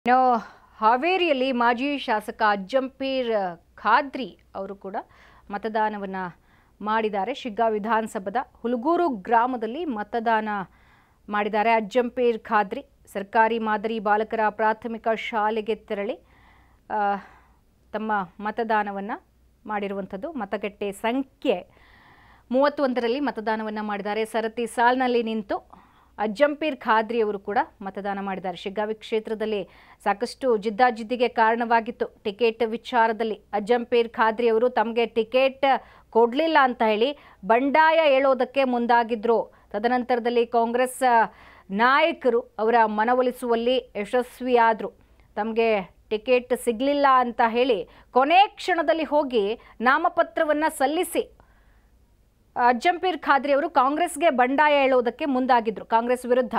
ಇನ್ನು ಹಾವೇರಿಯಲ್ಲಿ ಮಾಜಿ ಶಾಸಕ ಅಜ್ಜಂಪೀರ್ ಖಾದ್ರಿ ಅವರು ಕೂಡ ಮತದಾನವನ್ನು ಮಾಡಿದ್ದಾರೆ ಶಿಗ್ಗಾ ವಿಧಾನಸಭದ ಹುಲಗೂರು ಗ್ರಾಮದಲ್ಲಿ ಮತದಾನ ಮಾಡಿದ್ದಾರೆ ಅಜ್ಜಂಪೀರ್ ಖಾದ್ರಿ ಸರ್ಕಾರಿ ಮಾದರಿ ಬಾಲಕರ ಪ್ರಾಥಮಿಕ ಶಾಲೆಗೆ ತೆರಳಿ ಆ, ತಮ್ಮ ಮತದಾನವನ್ನು ಮಾಡಿರುವಂಥದ್ದು ಮತಗಟ್ಟೆ ಸಂಖ್ಯೆ ಮೂವತ್ತೊಂದರಲ್ಲಿ ಮತದಾನವನ್ನು ಮಾಡಿದ್ದಾರೆ ಸರತಿ ಸಾಲಿನಲ್ಲಿ ನಿಂತು ಅಜ್ಜಂಪೀರ್ ಖಾದ್ರಿ ಅವರು ಕೂಡ ಮತದಾನ ಮಾಡಿದ್ದಾರೆ ಶಿಗ್ಗಾವಿ ಕ್ಷೇತ್ರದಲ್ಲಿ ಸಾಕಷ್ಟು ಜಿದ್ದಾಜಿದ್ದಿಗೆ ಕಾರಣವಾಗಿತ್ತು ಟಿಕೆಟ್ ವಿಚಾರದಲ್ಲಿ ಅಜ್ಜಂಪೀರ್ ಖಾದ್ರಿ ಅವರು ತಮಗೆ ಟಿಕೆಟ್ ಕೊಡಲಿಲ್ಲ ಅಂತ ಹೇಳಿ ಬಂಡಾಯ ಹೇಳೋದಕ್ಕೆ ಮುಂದಾಗಿದ್ರು ತದನಂತರದಲ್ಲಿ ಕಾಂಗ್ರೆಸ್ ನಾಯಕರು ಅವರ ಮನವೊಲಿಸುವಲ್ಲಿ ಯಶಸ್ವಿಯಾದರು ತಮಗೆ ಟಿಕೆಟ್ ಸಿಗಲಿಲ್ಲ ಅಂತ ಹೇಳಿ ಕೊನೆ ಕ್ಷಣದಲ್ಲಿ ಹೋಗಿ ನಾಮಪತ್ರವನ್ನು ಸಲ್ಲಿಸಿ ಅಜ್ಜಂಪೀರ್ ಖಾದ್ರಿ ಅವರು ಕಾಂಗ್ರೆಸ್ಗೆ ಬಂಡಾಯ ಹೇಳೋದಕ್ಕೆ ಮುಂದಾಗಿದ್ರು ಕಾಂಗ್ರೆಸ್ ವಿರುದ್ಧ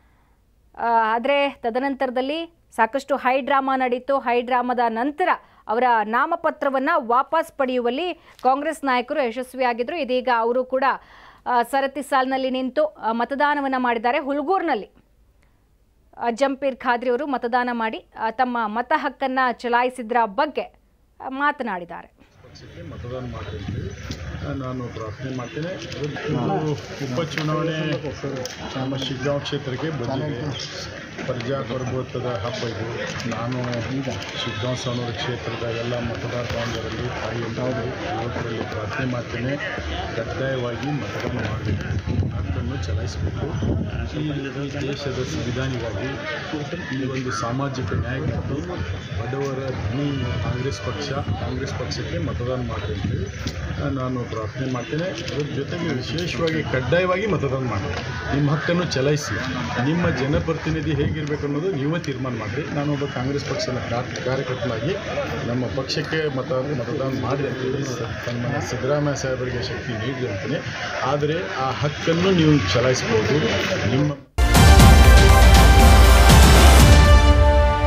ಆದರೆ ತದನಂತರದಲ್ಲಿ ಸಾಕಷ್ಟು ಹೈ ಡ್ರಾಮಾ ನಡೀತು ಹೈ ಡ್ರಾಮಾದ ನಂತರ ಅವರ ನಾಮಪತ್ರವನ್ನು ವಾಪಸ್ ಪಡೆಯುವಲ್ಲಿ ಕಾಂಗ್ರೆಸ್ ನಾಯಕರು ಯಶಸ್ವಿಯಾಗಿದ್ದರು ಇದೀಗ ಅವರು ಕೂಡ ಆ, ಸರತಿ ಸಾಲಿನಲ್ಲಿ ನಿಂತು ಮತದಾನವನ್ನು ಮಾಡಿದ್ದಾರೆ ಹುಲ್ಗೂರಿನಲ್ಲಿ ಅಜ್ಜಂಪೀರ್ ಖಾದ್ರಿ ಅವರು ಮತದಾನ ಮಾಡಿ ಆ, ತಮ್ಮ ಮತ ಹಕ್ಕನ್ನು ಚಲಾಯಿಸಿದ್ರ ಬಗ್ಗೆ ಆ, ಮಾತನಾಡಿದ್ದಾರೆ ಪಕ್ಷಕ್ಕೆ ಮತದಾನ ಮಾಡಿ ಅಂತೇಳಿ ನಾನು ಪ್ರಾರ್ಥನೆ ಮಾಡ್ತೇನೆ ಇದು ಉಪಚುನಾವಣೆ ನಮ್ಮ ಶಿಗ್ಗಾಂವ್ ಕ್ಷೇತ್ರಕ್ಕೆ ಬಂದಿದೆ ಪ್ರಜಾಪ್ರಭುತ್ವದ ಹಬ್ಬ ಇದು ನಾನು ಶಿಗ್ಗಾಂವ್ ಸವಣೂರು ಕ್ಷೇತ್ರದ ಎಲ್ಲ ಮತದಾರ ಬಾಂಧವರಲ್ಲಿ ತಾಯಿಯಲ್ಲಿ ಯುವಕರಲ್ಲಿ ಪ್ರಾರ್ಥನೆ ಮಾಡ್ತೇನೆ ಕಡ್ಡಾಯವಾಗಿ ಮತದಾನ ಮಾಡಬೇಕು ಹಕ್ಕನ್ನು ಚಲಾಯಿಸಬೇಕು ಈ ದೇಶದ ಸಂವಿಧಾನಿಗಾಗಿ ಈ ಒಂದು ಸಾಮಾಜಿಕ ನ್ಯಾಯಕ್ಕಾಗಿ ಬಡವರ ಧ್ವನಿ ಕಾಂಗ್ರೆಸ್ ಪಕ್ಷ ಕಾಂಗ್ರೆಸ್ ಪಕ್ಷಕ್ಕೆ ಮತದಾನ ಮಾಡಿ ಅಂತೇಳಿ ನಾನು ಪ್ರಾರ್ಥನೆ ಮಾಡ್ತೇನೆ ಅದ್ರ ಜೊತೆಗೆ ವಿಶೇಷವಾಗಿ ಕಡ್ಡಾಯವಾಗಿ ಮತದಾನ ಮಾಡಿ ನಿಮ್ಮ ಹಕ್ಕನ್ನು ಚಲಾಯಿಸಿ ನಿಮ್ಮ ಜನಪ್ರತಿನಿಧಿ ಹೇಗಿರಬೇಕು ಅನ್ನೋದು ನೀವೇ ತೀರ್ಮಾನ ಮಾಡಿರಿ ನಾನು ಒಬ್ಬ ಕಾಂಗ್ರೆಸ್ ಪಕ್ಷದ ಕಾ- ಕಾರ್ಯಕರ್ತನಾಗಿ ನಮ್ಮ ಪಕ್ಷಕ್ಕೆ ಮತ ಮತದಾನ ಮಾಡಿ ಅಂತೇಳಿ ಸ- ಸನ್ಮಾನ್ಯ ಸಿದ್ದರಾಮಯ್ಯ ಸಾಹೇಬರಿಗೆ ಶಕ್ತಿ ನೀಡಲಿ ಅಂತೀನಿ ಆದರೆ ಆ ಹಕ್ಕನ್ನು ನೀವು ಚಲಾಯಿಸ್ಬೋದು ನಿಮ್ಮ